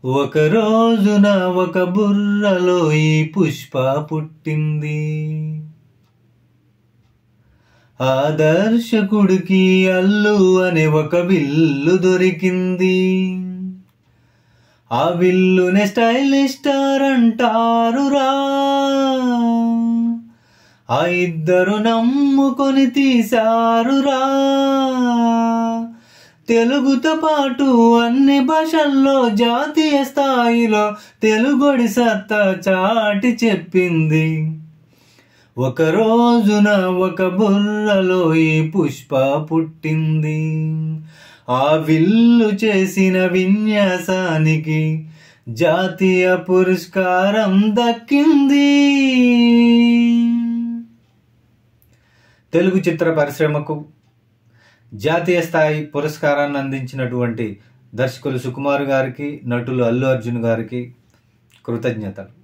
ఒక రోజున ఒక బుర్రలో ఈ పుష్ప పుట్టింది ఆ దర్శకుడికి అల్లు అనే ఒక విల్లు దొరికింది ఆ విల్లునే స్టైలిష్ స్టార్ అంటారురా ఆ ఇద్దరు నమ్ముకొని తీశారురా తెలుగుతో పాటు అన్ని భాషల్లో జాతీయ స్థాయిలో తెలుగుడి సత్తా చాటి చెప్పింది ఒక రోజున ఒక బుర్రలో ఈ పుష్ప పుట్టింది ఆ విల్లు చేసిన విన్యాసానికి జాతీయ పురస్కారం దక్కింది తెలుగు చిత్ర పరిశ్రమకు జాతీయ స్థాయి పురస్కారాన్ని అందించినటువంటి దర్శకులు సుకుమార్ గారికి నటులు అల్లు అర్జున్ గారికి కృతజ్ఞతలు